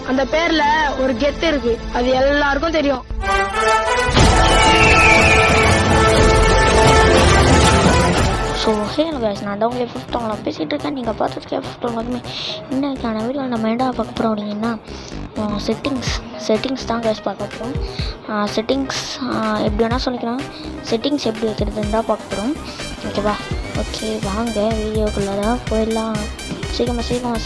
அந்த பேர்ல ஒரு கெத்து இருக்கு அது எல்லாருக்கும் தெரியும் ஸோ ஹே guys நான் தான் உங்களை ஃபிஃப்த் அவங்கள பேசிகிட்டு இருக்கேன் நீங்கள் பார்த்துருக்கேன் ஃபிஃப்த் அவங்களுமே இன்னைக்கான வீடியோவில் நம்ம என்ன பார்க்க போகிறோம் அப்படிங்கன்னா செட்டிங்ஸ் செட்டிங்ஸ் தான் guys பார்க்க போகிறோம் செட்டிங்ஸ் எப்படி வேணால் சொல்லிக்கலாம் செட்டிங்ஸ் எப்படி வைக்கிறதுன்னு தான் பார்க்க போகிறோம் ஓகேவா ஓகே வாங்க வீடியோக்குள்ளே தான் போயிடலாம் சீக்கிரமாக சீக்கிரமாக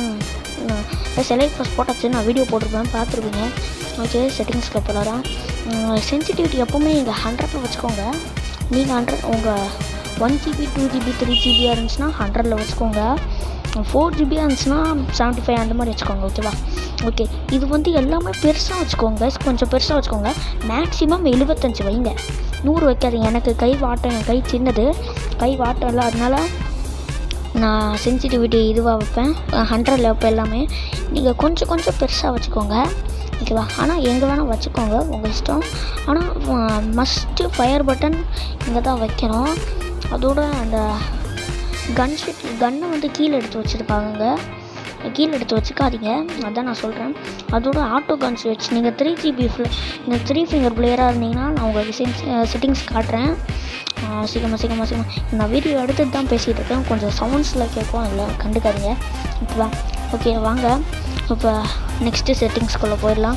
சே செலக்ட் ஃபஸ்ட் போட்டாச்சு நான் வீடியோ போட்டிருப்பேன் பார்த்துருப்பீங்க ஓகே செட்டிங்ஸ்க்கு போகலாம் சென்சிட்டிவிட்டி எப்போவுமே நீங்கள் ஹண்ட்ரடில் வச்சுக்கோங்க நீங்கள் ஹண்ட்ரட் உங்கள் one GB two GB three ஜிபியாக இருந்துச்சுன்னா ஹண்ட்ரடில் வச்சுக்கோங்க ஃபோர் ஜிபியாக இருந்துச்சுன்னா செவன்ட்டி ஃபைவ் அந்த மாதிரி வச்சுக்கோங்க ஓகேவா ஓகே இது வந்து எல்லாமே பெருசாக வச்சுக்கோங்க கொஞ்சம் பெருசாக வச்சுக்கோங்க மேக்ஸிமம் எழுபத்தஞ்சு வைங்க நூறு வைக்காதீங்க எனக்கு கை வாட்டம் என் கை சின்னது கை வாட்டம் இல்லை அதனால நான் சென்சிட்டிவிட்டி இதுவாக வைப்பேன் ஹண்ட்ரடில் வைப்பேன் எல்லாமே நீங்கள் கொஞ்சம் கொஞ்சம் பெருசாக வச்சுக்கோங்க ஓகேவா ஆனால் எங்கே வேணால் வச்சுக்கோங்க உங்கள் இஷ்டம் ஆனால் மஸ்ட்டு ஃபயர் பட்டன் இங்கே தான் வைக்கணும் அதோட அந்த கன் ஷீட் கன்னை வந்து கீழே எடுத்து வச்சுருப்பாங்க கீழே எடுத்து வச்சுக்காதீங்க அதான் நான் சொல்கிறேன் அதோட ஆட்டோ கன் ஸ்விட்ச் நீங்கள் த்ரீ ஜிபி ஃபில் நீங்கள் த்ரீ ஃபிங்கர் பிளேயராக இருந்தீங்கன்னா நான் உங்களுக்கு செட்டிங்ஸ் காட்டுறேன் ஆஹ் சீக்கிரமா சீக்கிரமா சீக்கிரமா நான் வீடியோ எடுத்துட்டு தான் பேசிகிட்டு இருக்கேன் கொஞ்சம் சவுண்ட்ஸில் கேட்கும் இல்லை கண்டுக்காதீங்க ஓகேவா ஓகே வாங்க இப்போ நெக்ஸ்ட்டு செட்டிங்ஸ்குள்ளே போயிடலாம்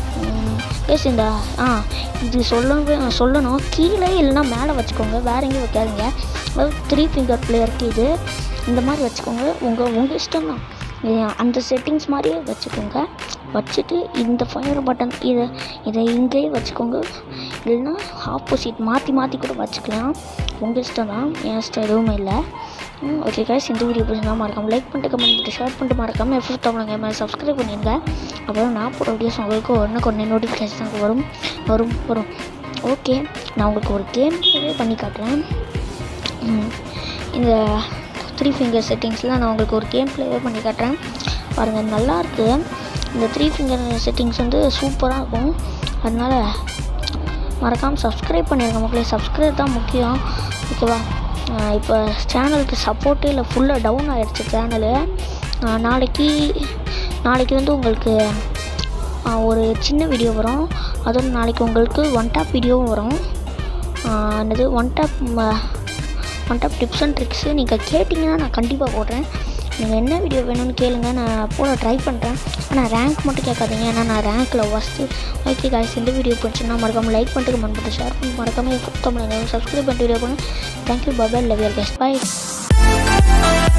பேச இந்த ஆ இது சொல்லணும் சொல்லணும் கீழே இல்லைன்னா மேலே வச்சுக்கோங்க வேற எங்கேயும் வைக்காதீங்க அதாவது த்ரீ ஃபிங்கர் பிளேயருக்கு இது இந்த மாதிரி வச்சுக்கோங்க உங்கள் உங்கள் இஷ்டம் தான் இது அந்த செட்டிங்ஸ் மாதிரியே வச்சுக்கோங்க வச்சுட்டு இந்த ஃபயர் பட்டன் இதை இதை இங்கேயே வச்சுக்கோங்க இல்லைன்னா ஆப்போசிட் மாற்றி மாற்றி கூட வச்சுக்கலாம் உங்கள் இஷ்டம் தான் என் இஷ்டம் எதுவுமே இல்லை ஓகே கைஸ் இந்த வீடியோ பிடிச்சிருந்தா மறக்காம லைக் பண்ணிட்டு கமெண்ட் பண்ணிட்டு ஷேர் பண்ணிட்டு மறக்காம எஃபர்ட் தமிழங்க மேலே சப்ஸ்கிரைப் பண்ணிடுங்க அப்புறம் நான் போகிற வீடியோஸ் உங்களுக்கு ஒன்று கொண்டு நோட்டிஃபிகேஷன் வரும் வரும் வரும் ஓகே நான் உங்களுக்கு ஒரு கேம் பண்ணி காட்டுறேன் ம், இந்த த்ரீ ஃபிங்கர் செட்டிங்ஸில் நான் உங்களுக்கு ஒரு கேம் ப்ளேவே பண்ணி காட்டுறேன் பாருங்கள் நல்லாயிருக்கு இந்த த்ரீ ஃபிங்கர் செட்டிங்ஸ் வந்து சூப்பராக இருக்கும் அதனால் மறக்காமல் சப்ஸ்கிரைப் பண்ணிடுங்க மக்களே சப்ஸ்கிரைப் தான் முக்கியம் ஓகேவா இப்போ சேனலுக்கு சப்போர்ட்டே இல்லை ஃபுல்லாக டவுன் ஆகிடுச்சு சேனலு நாளைக்கு நாளைக்கு வந்து உங்களுக்கு ஆ, ஒரு சின்ன வீடியோ வரும் அதோட நாளைக்கு உங்களுக்கு ஒன் டாப் வீடியோவும் வரும் ஆ, என்னது one top one top tips and tricks நீங்கள் கேட்டிங்கன்னா நான் கண்டிப்பாக போடுறேன் நீங்கள் என்ன வீடியோ வேணும்னு கேளுங்க நான் போட ட்ரை பண்ணுறேன் ஆனால் ரேங்க் மட்டும் கேட்காதீங்க ஏன்னா நான் ரேங்க்கில் ஃபஸ்ட்டு ஓகே காய்ஸ் இந்த வீடியோ பிடிச்சுன்னா மறக்காமல் லைக் பண்ணிட்டு கமெண்ட் பண்ணிட்டு ஷேர் பண்ணி மறக்காமல் தமிழ் சப்ஸ்கிரைப் பண்ணிட்டு வீடியோ பண்ணுங்கள் thank you bye bye love your best bye